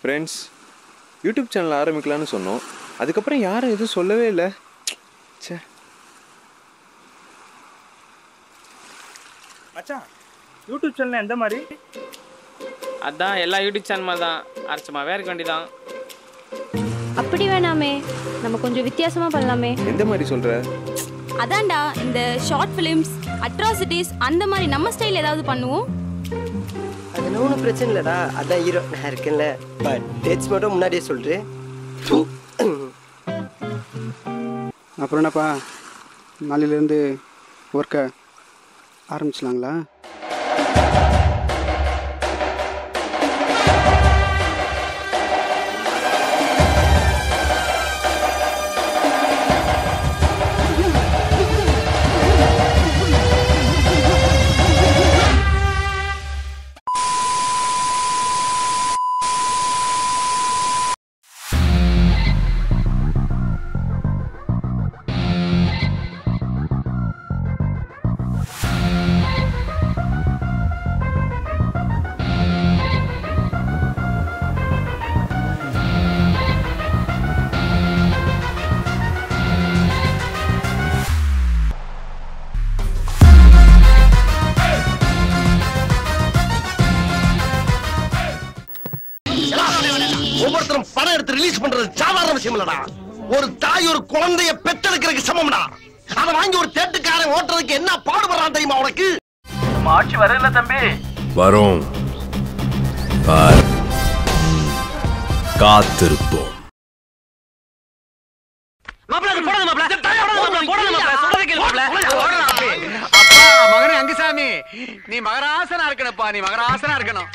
Friends YouTube channel ஆரம்பிக்கலான்னு சொன்னோம் அதுக்கப்புறம் யாரும் எதுவும் சொல்லவே இல்லை ச்சே மச்சான் யூடியூப் சேனல் எந்த மாதிரி அதான் எல்லா யூடியூப் சேனல் மாதிரி தான் அரைச்சமாவே இருக்க வேண்டியதான் அப்படி வேணாமே நம்ம கொஞ்சம் வித்தியாசமா பண்ணலாமே எந்த மாதிரி சொல்கிற அதான்டா இந்த ஷார்ட் ஃபிலிம்ஸ் அட்ராசிட்டிஸ் அந்த மாதிரி நம்ம ஸ்டைல் ஏதாவது பண்ணுவோம் அதெல்லாம் ஒன்றும் பிரச்சனை இல்லைடா அதான் ஹீரோ நான் இருக்கேன்ல பட் டேட்ஸ் மட்டும் முன்னாடியே சொல்கிறேன் அப்புறம் என்னப்பா நாளையிலேருந்து ஒர்க்கை ஆரம்பிச்சலாங்களா ஒவ்வொருத்தரும் படம் எடுத்து ரிலீஸ் பண்றது சாதாரண விஷயம் இல்லடா ஒரு தாய் ஒரு குழந்தைய பெத்தெடுக்கிறதுக்கு சமம்டா அதை வாங்கி ஒரு தேட்டுக்காரன் ஓட்டுறதுக்கு என்ன பாடுபடுறான் தெரியுமா உனக்கு ஆட்சி வரல தம்பி வரோம் பார். காத்திருப்போம் அப்பா மகனே அங்குசாமி நீ மகராசனா இருக்கணும்ப்பா நீ மகராசனா இருக்கணும்